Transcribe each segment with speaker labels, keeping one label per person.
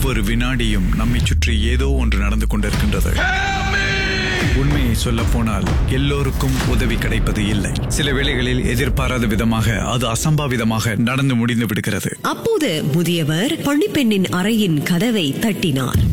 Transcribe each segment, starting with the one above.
Speaker 1: ஒவ்வொரு வினாடியும் நம்மை சுற்றி ஏதோ ஒன்று நடந்து கொண்டிருக்கின்றது உண்மையை சொல்ல போனால் எல்லோருக்கும் உதவி கிடைப்பது இல்லை சில வேளைகளில் எதிர்பாராத விதமாக அது அசம்பாவிதமாக நடந்து முடிந்து விடுகிறது
Speaker 2: அப்போது முதியவர் பணிப்பெண்ணின் அறையின் கதவை தட்டினார்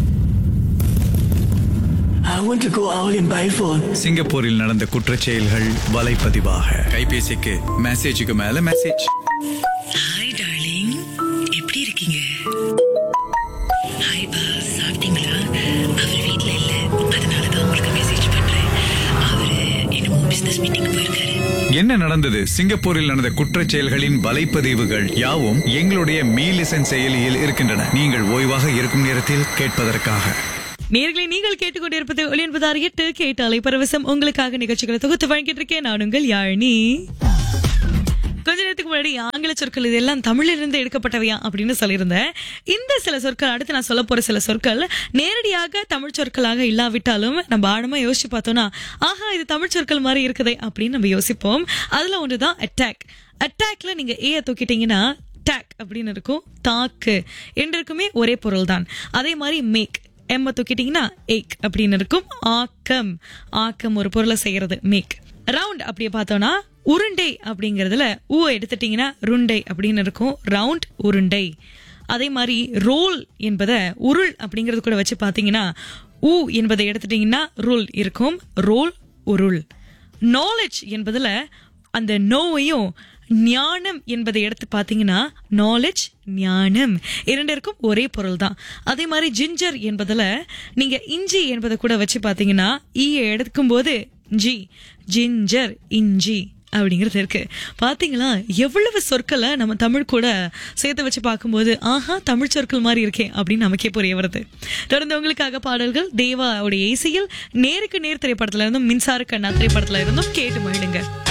Speaker 3: I want to go out in my phone.
Speaker 1: சிங்கப்பூரில் நடந்த குற்றச் செயல்கள் வலைப்பதிவாக கைபேசிக்கு மெசேஜுக்கு மேல மெசேஜ்
Speaker 4: ஹாய் டார்லிங் எப்படி இருக்கீங்க ஹாய் பா சாப்பிட்டீங்களா அவர் வீட்ல இல்ல அதனால தான் உங்களுக்கு மெசேஜ் பண்றேன் அவரு என்னமோ பிசினஸ் மீட்டிங் போயிருக்காரு
Speaker 1: என்ன நடந்தது சிங்கப்பூரில் நடந்த குற்றச் செயல்களின் வலைப்பதிவுகள் யாவும் எங்களுடைய மீ லிசன் செயலியில் இருக்கின்றன நீங்கள் ஓய்வாக இருக்கும் நேரத்தில் கேட்பதற்காக
Speaker 5: நேர்களை நீங்கள் கேட்டுக்கொண்டிருப்பது ஒளி என்பதார் எட்டு கேட்டாலை பரவசம் உங்களுக்காக நிகழ்ச்சிகளை தொகுத்து வழங்கிட்டு இருக்கேன் நான் உங்கள் யாழினி கொஞ்ச நேரத்துக்கு முன்னாடி ஆங்கில சொற்கள் இதெல்லாம் தமிழிலிருந்து எடுக்கப்பட்டவையா அப்படின்னு சொல்லியிருந்தேன் இந்த சில சொற்கள் அடுத்து நான் சொல்ல போற சில சொற்கள் நேரடியாக தமிழ் சொற்களாக இல்லாவிட்டாலும் நம்ம ஆழமா யோசிச்சு பார்த்தோம்னா ஆஹா இது தமிழ் சொற்கள் மாதிரி இருக்குதே அப்படின்னு நம்ம யோசிப்போம் அதுல ஒன்றுதான் அட்டாக் அட்டாக்ல நீங்க ஏ தூக்கிட்டீங்கன்னா டேக் அப்படின்னு இருக்கும் தாக்கு என்றிருக்குமே ஒரே பொருள் தான் அதே மாதிரி மேக் எம்ம தூக்கிட்டீங்கன்னா ஏக் அப்படின்னு இருக்கும் ஆக்கம் ஆக்கம் ஒரு பொருளை செய்யறது மேக் ரவுண்ட் அப்படியே பார்த்தோம்னா உருண்டை அப்படிங்கறதுல ஊ எடுத்துட்டீங்கன்னா ருண்டை அப்படின்னு இருக்கும் ரவுண்ட் உருண்டை அதே மாதிரி ரோல் என்பதை உருள் அப்படிங்கறது கூட வச்சு பார்த்தீங்கன்னா ஊ என்பதை எடுத்துட்டீங்கன்னா ருள் இருக்கும் ரோல் உருள் நாலேஜ் என்பதுல அந்த நோவையும் ஞானம் என்பதை எடுத்து பார்த்தீங்கன்னா நாலேஜ் ஞானம் இரண்டிற்கும் ஒரே பொருள் தான் அதே மாதிரி ஜிஞ்சர் என்பதுல நீங்க இஞ்சி என்பதை கூட வச்சு பார்த்தீங்கன்னா ஈயை எடுக்கும் போது ஜி ஜிஞ்சர் இஞ்சி அப்படிங்கிறது இருக்கு பாத்தீங்களா எவ்வளவு சொற்களை நம்ம தமிழ் கூட சேர்த்து வச்சு பார்க்கும்போது ஆஹா தமிழ் சொற்கள் மாதிரி இருக்கே அப்படின்னு நமக்கே புரிய வருது தொடர்ந்து உங்களுக்காக பாடல்கள் தேவாவுடைய இசையில் நேருக்கு நேர் திரைப்படத்துல இருந்தும் மின்சார கண்ணா திரைப்படத்துல இருந்தும் கேட்டு மகிழுங்க